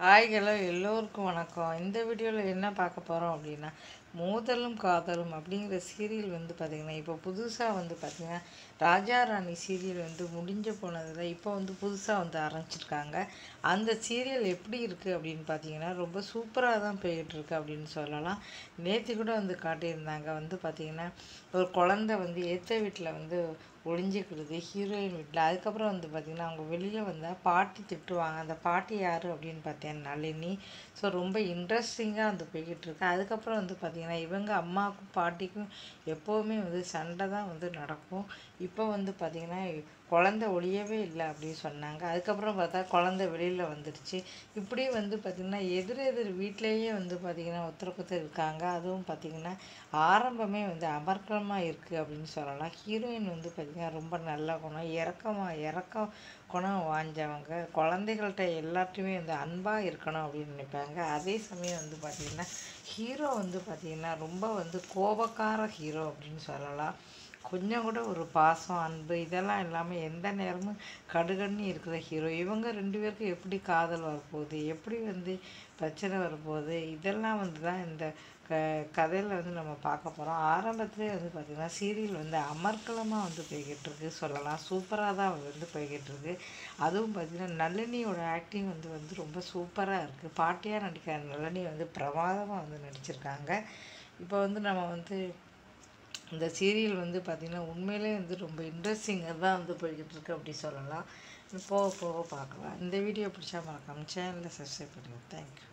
hi hello எல்லோருக்கும் வணக்கம் இந்த வீடியோவில் என்ன பார்க்க போகிறோம் அப்படின்னா மோதலும் காதலும் அப்படிங்கிற சீரியல் வந்து பார்த்திங்கன்னா இப்போ புதுசாக வந்து பார்த்திங்கன்னா ராஜா ராணி சீரியல் வந்து முடிஞ்ச போனதில் இப்போ வந்து புதுசாக வந்து ஆரம்பிச்சிருக்காங்க அந்த சீரியல் எப்படி இருக்குது அப்படின்னு பார்த்தீங்கன்னா ரொம்ப சூப்பராக தான் போய்கிட்டு இருக்கு அப்படின்னு சொல்லலாம் நேற்று கூட வந்து காட்டியிருந்தாங்க வந்து பார்த்திங்கன்னா ஒரு குழந்தை வந்து ஏற்ற வீட்டில் வந்து ஒளிஞ்சிக்கிறது ஹீரோயின் வீட்டில் அதுக்கப்புறம் வந்து பார்த்திங்கன்னா அவங்க வெளியில் வந்தால் பாட்டி திட்டுவாங்க அந்த பாட்டி யார் அப்படின்னு பார்த்தேன் நளினி ஸோ ரொம்ப இன்ட்ரெஸ்டிங்காக வந்து போய்கிட்டு இருக்கு அதுக்கப்புறம் வந்து பார்த்திங்கன்னா இவங்க அம்மாவுக்கும் பாட்டிக்கும் எப்போவுமே வந்து சண்டை தான் வந்து நடக்கும் இப்போ வந்து பார்த்திங்கன்னா குழந்த ஒழியவே இல்லை அப்படின்னு சொன்னாங்க அதுக்கப்புறம் பார்த்தா குழந்த வெளியில் வந்துடுச்சு இப்படி வந்து பார்த்திங்கன்னா எதிர் எதிர் வீட்டிலேயே வந்து பார்த்திங்கன்னா ஒருத்தருக்கு இருக்காங்க அதுவும் பார்த்திங்கன்னா ஆரம்பமே வந்து அமர்க்கலமாக இருக்குது அப்படின்னு சொல்லலாம் ஹீரோயின் வந்து பார்த்திங்கன்னா ரொம்ப நல்ல குணம் இறக்கமாக இறக்க குணம் வாஞ்சவங்க குழந்தைகள்கிட்ட எல்லாத்தையுமே வந்து அன்பாக இருக்கணும் அப்படின்னு நினைப்பாங்க அதே சமயம் வந்து பார்த்திங்கன்னா ஹீரோ வந்து பார்த்திங்கன்னா ரொம்ப வந்து கோபக்கார ஹீரோ அப்படின்னு சொல்லலாம் கொஞ்சம் கூட ஒரு பாசம் அன்பு இதெல்லாம் இல்லாமல் எந்த நேரமும் கடுகன்னு இருக்கிற ஹீரோ இவங்க ரெண்டு பேருக்கும் எப்படி காதல் வரப்போகுது எப்படி வந்து பிரச்சனை வரப்போகுது இதெல்லாம் வந்து தான் இந்த க கதையில் வந்து நம்ம பார்க்க போகிறோம் ஆரம்பத்துலேயே வந்து பார்த்திங்கன்னா சீரியல் வந்து அமர்க்கலமாக வந்து போய்கிட்டு இருக்கு சொல்லலாம் சூப்பராக தான் வந்து போய்கிட்டு இருக்கு அதுவும் பார்த்திங்கன்னா நளினியோட ஆக்டிங் வந்து வந்து ரொம்ப சூப்பராக இருக்குது பாட்டியாக நடிக்கிற நளினி வந்து பிரமாதமாக வந்து நடிச்சிருக்காங்க இப்போ வந்து நம்ம வந்து இந்த சீரியல் வந்து பார்த்திங்கன்னா உண்மையிலே வந்து ரொம்ப இன்ட்ரெஸ்டிங்காக தான் வந்து போய்கிட்டு இருக்கு அப்படி சொல்லலாம் போக போக பார்க்கலாம் இந்த வீடியோ பிடிச்சா மறக்காம சேனலில் சப்ஸ்கிரைப் பண்ணுங்கள் தேங்க்யூ